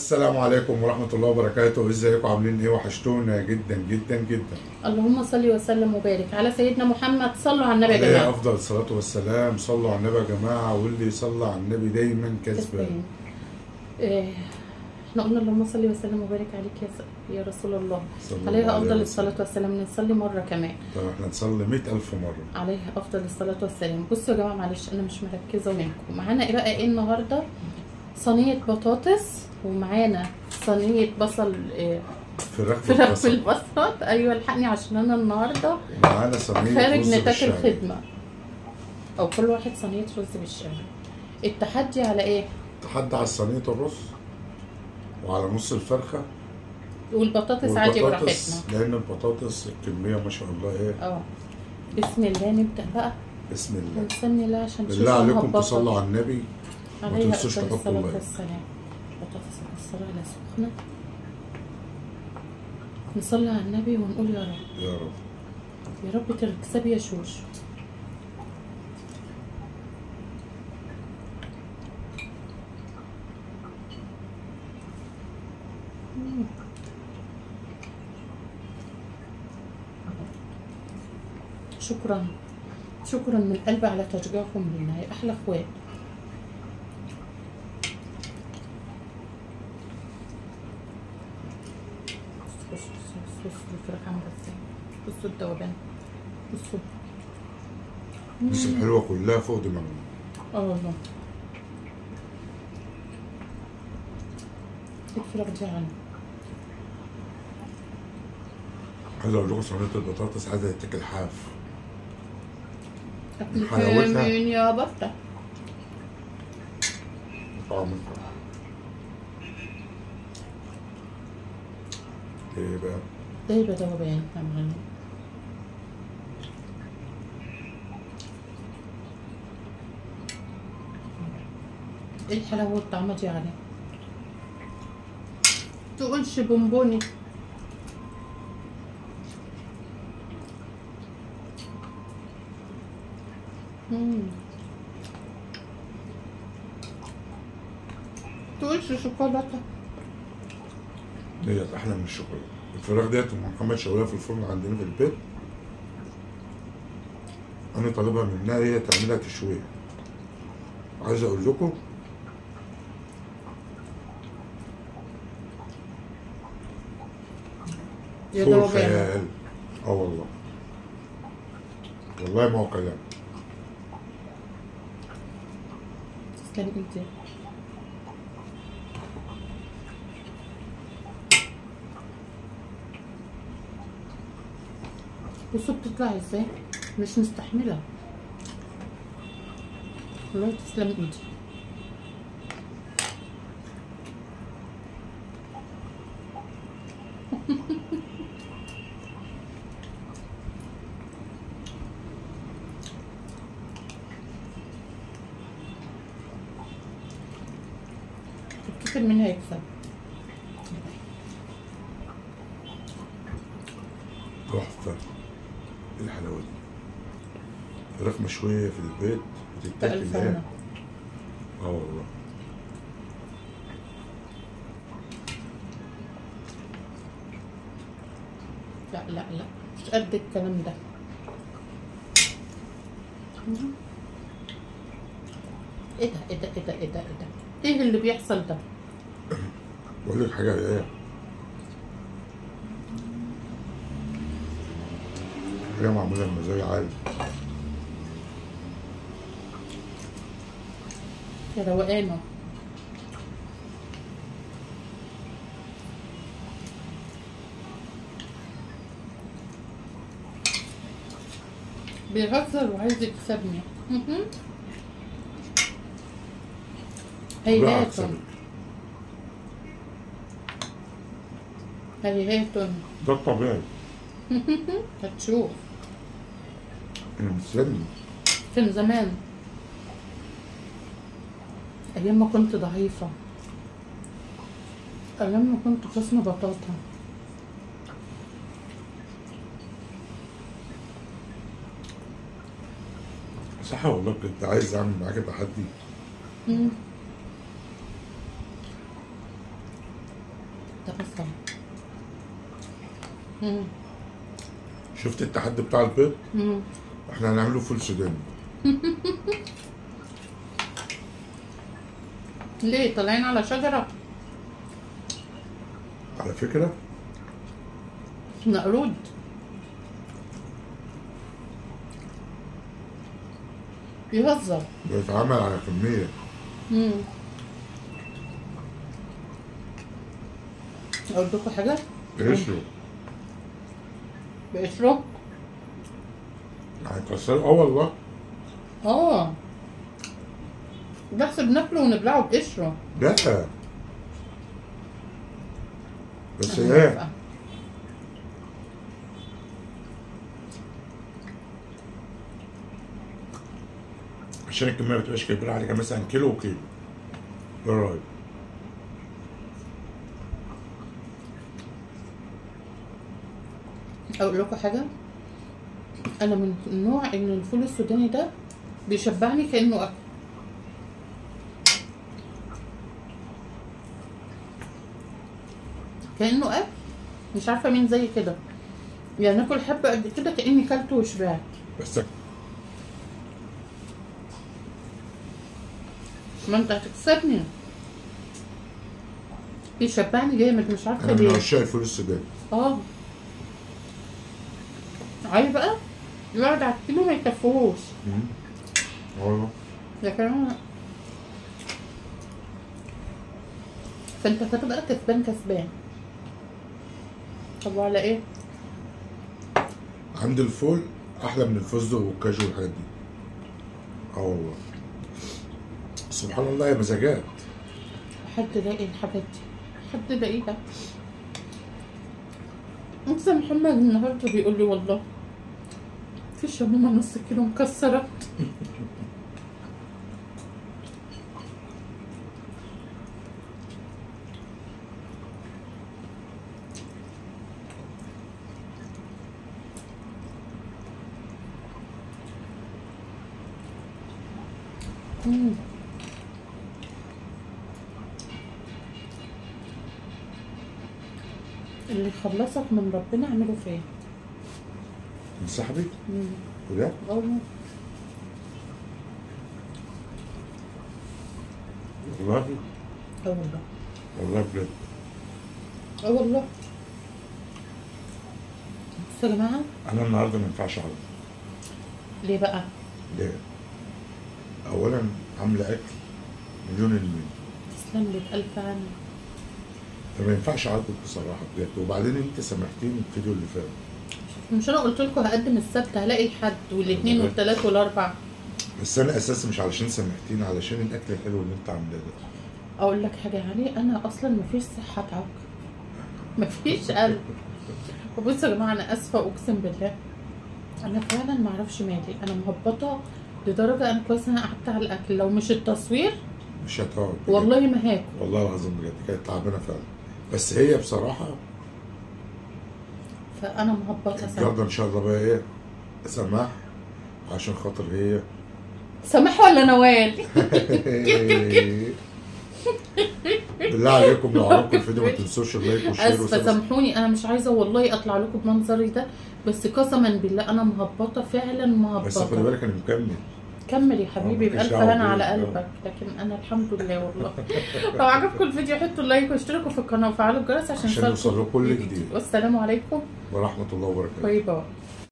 السلام عليكم ورحمة الله وبركاته ازيكم عاملين ايه وحشتونا جدا جدا جدا اللهم صل وسلم وبارك على سيدنا محمد صلوا على النبي يا عليه جماعه افضل الصلاة والسلام صلوا على النبي يا جماعة واللي يصلى على النبي دايما كسبان كسبان. إيه، احنا قلنا اللهم صل وسلم وبارك عليك يا س- يا رسول الله صلى الله عليه افضل وسلم. الصلاه والسلام نصلي مره كمان طب احنا نصلي مئة ألف مرة عليه افضل الصلاه والسلام بصوا يا جماعه معلش انا مش مركزه معاكم معانا ايه بقى ايه النهارده صينيه بطاطس ومعانا صينيه بصل إيه، فراخ فراخ بالبصل بالبصل ايوه الحقني عشان انا النهارده معانا صينية خارج رز نتاج بالشعرية. الخدمه او كل واحد صينيه رز بالشعريه التحدي على ايه تحدى على صينية الرز وعلى نص الفرخة والبطاطس عادي براحتنا والبطاطس لأن البطاطس الكمية ما شاء الله ايه اه بسم الله نبدا بقى بسم الله ونسمي الله عشان بالله عليكم هبطل. تصلوا على النبي عليه تنسوش أفضل تحطوا الصلاة اللايك. والسلام بطاطس الصلاة على سخنة نصلي على النبي ونقول يا رب يا رب يا رب تكسبي يا شوش مم. شكرا شكرا من قلبي على تشجيعكم لنا يا احلى اخوات بصوا بصوا بصوا بصوا الفراخ عامله ازاي بصوا الذوبان بصوا بس الحلوة كلها فوق دماغنا اه والله الفراخ دي عنا عايز اقول لكم صينية البطاطس عايزة تتاكل حاف اكل حلاوتها. كامل يا بطه طعم ايه بقى ده يبقى ذوبان يا معلم ايه الحلاوه والطعمه دي عليه تقولش بونبوني مم. تقولش شوكولاته ديت احلى من الشوكولاته الفراخ ديت ام محمد شويها في الفرن عندنا في البيت انا طالبها منها هي تعملها تشويه عايز اقول لكم يا فوق ذوبان الخيال اه والله والله ما هو كلام تسلم ايدي بصوا بتطلع ازاي مش مستحملة والله تسلم ايدي تفتكر مين هيكسب تحفه ايه الحلاوه دي فراخ مشويه في البيت بتتاكل بألف ايه هنا اه والله لا لا لا مش قد الكلام ده ايه ده ايه ده ايه ده ايه ده ايه ده ايه اللي بيحصل ده بقول لك حاجه ايه حاجه معموله بمزاج عالي يا روقانه بيهزر وعايز يكسبني مهم. لا هيهاتن أكسبك. هيهاتن ده الطبيعي هتشوف انا مستني فين زمان ايام ما كنت ضعيفة ايام ما كنت قسم بطاطا صح والله كنت عايز اعمل معاك تحدي مم. ده بصل مم. شفت التحدي بتاع البيض مم. احنا هنعمله فول سوداني ليه طالعين على شجرة على فكره نقرود يهزر بيتعمل على كميه مم. اقول لكم حاجة قشره بقشره هيكسروا اه والله اه بس بناكله ونبلعه بقشره لا بس أنا ايه موافقة. عشان الكميه ما تبقاش كبيره عليك مثلا كيلو وكيلو ايه رايك؟ اقول لكم حاجه انا من النوع ان الفول السوداني ده بيشبعني كانه اكل كانه اكل مش عارفه مين زي كده يعني اكل حبه قد كده كاني كلته وشبعت بس ما انت هتكسبني بيشبعني جامد مش عارفه انا من ليه عشاق الفول السوداني اه عايز بقى يقعد على الكيلو ما يكفوهوش مم. اه لكن انا فانت هتبقى كسبان كسبان طب وعلى ايه؟ عند الفول احلى من الفستق والكاجو والحاجات دي اه والله سبحان الله يا مزاجات حد لاقي الحاجات دي حد لاقيها انت محمد النهارده بيقول لي والله في شمومه نص كيلو مكسره مم. اللي يخلصك من ربنا اعمله فيه من صاحبي مم. وده اه والله اه والله والله بجد اه والله بصوا يا جماعه انا النهارده ما ينفعش اقعد ليه بقى؟ ليه؟ اولا عامله اكل مليون المية تسلم لي بألف عام فما ينفعش اعاتبك بصراحه بجد وبعدين انت سامحتيني الفيديو اللي فات مش انا قلت لكم هقدم السبت هلاقي الحد والاثنين والثلاث والاربع بس انا اساسا مش علشان سامحتيني علشان الاكل الحلو اللي انت عاملاه ده اقول لك حاجه يعني انا اصلا مفيش صحه تعب مفيش قلب وبصوا يا جماعه انا اسفه اقسم بالله انا فعلا ما اعرفش مالي انا مهبطه لدرجه انا كويس انا قعدت على الاكل لو مش التصوير مش هتقعد بجد. والله ما هاكل والله العظيم بجد كانت تعبانه فعلا بس هي بصراحه فانا مهبطه سامح النهارده ان شاء الله بقى ايه سماح عشان خاطر هي سامح ولا نوال بالله عليكم لو عجبكم الفيديو ما تنسوش اللايك والشير اسفه والسبسكرايب سامحوني انا مش عايزه والله اطلع لكم بمنظري ده بس قسما بالله انا مهبطه فعلا بس خدي مهبطه بالك انا مكمل كمل يا حبيبي آه، مالكيش بألف دعوة هنا بيا. على آه. قلبك لكن انا الحمد لله والله لو عجبكم الفيديو حطوا لايك واشتركوا في القناه وفعلوا الجرس عشان عشان يوصل لكم كل جديد. والسلام عليكم ورحمه الله وبركاته باي باي